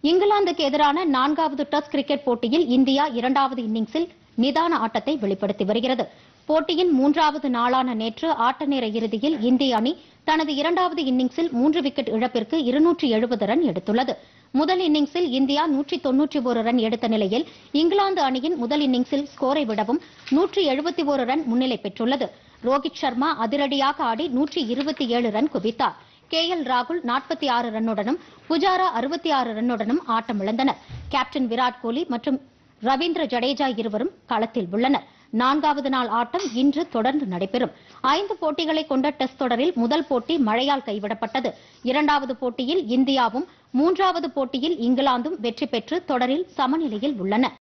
இங்கிலாந்துக்கு எதிரான நான்காவது டெஸ்ட் கிரிக்கெட் போட்டியில் இந்தியா இரண்டாவது இன்னிங்ஸில் நிதான ஆட்டத்தை வெளிப்படுத்தி வருகிறது போட்டியின் மூன்றாவது நாளான நேற்று ஆட்ட நேர இறுதியில் இந்திய அணி தனது இரண்டாவது இன்னிங்ஸில் மூன்று விக்கெட் இழப்பிற்கு இருநூற்று எழுபது ரன் எடுத்துள்ளது முதல் இன்னிங்ஸில் இந்தியா நூற்றி தொன்னூற்றி ஒரு ரன் எடுத்த நிலையில் இங்கிலாந்து அணியின் முதல் இன்னிங்ஸில் ஸ்கோரை விடவும் நூற்றி எழுபத்தி ஒரு ரன் முன்னிலை பெற்றுள்ளது ரோஹித் சர்மா அதிரடியாக ஆடி நூற்றி இருபத்தி ஏழு ரன் குவித்தார் கே எல் ராகுல் நாற்பத்தி ஆறு ரன்னுடனும் புஜாரா அறுபத்தி ஆறு ரன்னுடனும் ஆட்டமிழந்தனர் கேப்டன் விராட் கோலி மற்றும் ரவீந்திர ஜடேஜா இருவரும் களத்தில் உள்ளனர் நான்காவது நாள் ஆட்டம் இன்று தொடர்ந்து நடைபெறும் ஐந்து போட்டிகளை கொண்ட டெஸ்ட் தொடரில் முதல் போட்டி மழையால் கைவிடப்பட்டது இரண்டாவது போட்டியில் இந்தியாவும் மூன்றாவது போட்டியில் இங்கிலாந்தும் வெற்றி பெற்று தொடரில் சமநிலையில் உள்ளன